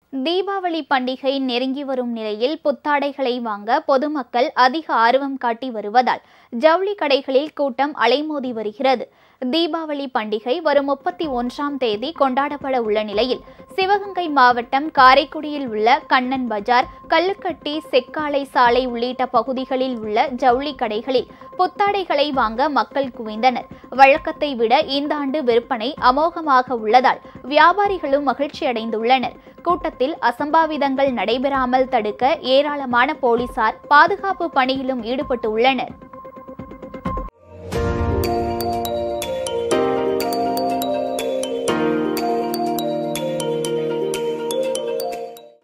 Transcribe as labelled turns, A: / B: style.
A: தீபாவளி பண்டிகை நெருங்கி வரும் நிலையில் புத்தாடைகளை வாங்க பொதுமக்கள் அதிக ஆர்வம் காட்டி வருவதால் ஜவுளி கடைகளில் கூட்டம் அலைமோதி வருகிறது தீபாவளி பண்டிகை வரும் முப்பத்தி ஒன்றாம் தேதி கொண்டாடப்பட உள்ள நிலையில் சிவகங்கை மாவட்டம் காரைக்குடியில் உள்ள கண்ணன் பஜார் கல்லுக்கட்டி செக்காலை சாலை உள்ளிட்ட பகுதிகளில் உள்ள ஜவுளி கடைகளில் புத்தாடைகளை வாங்க மக்கள் குவிந்தனர் வழக்கத்தை விட இந்த ஆண்டு விற்பனை அமோகமாக உள்ளதால் வியாபாரிகளும் மகிழ்ச்சி அடைந்துள்ளனர் கூட்டத்தில் அசம்பாவிதங்கள் நடைபெறாமல் தடுக்க ஏராளமான போலீசார் பாதுகாப்பு பணியிலும் ஈடுபட்டு உள்ளனர்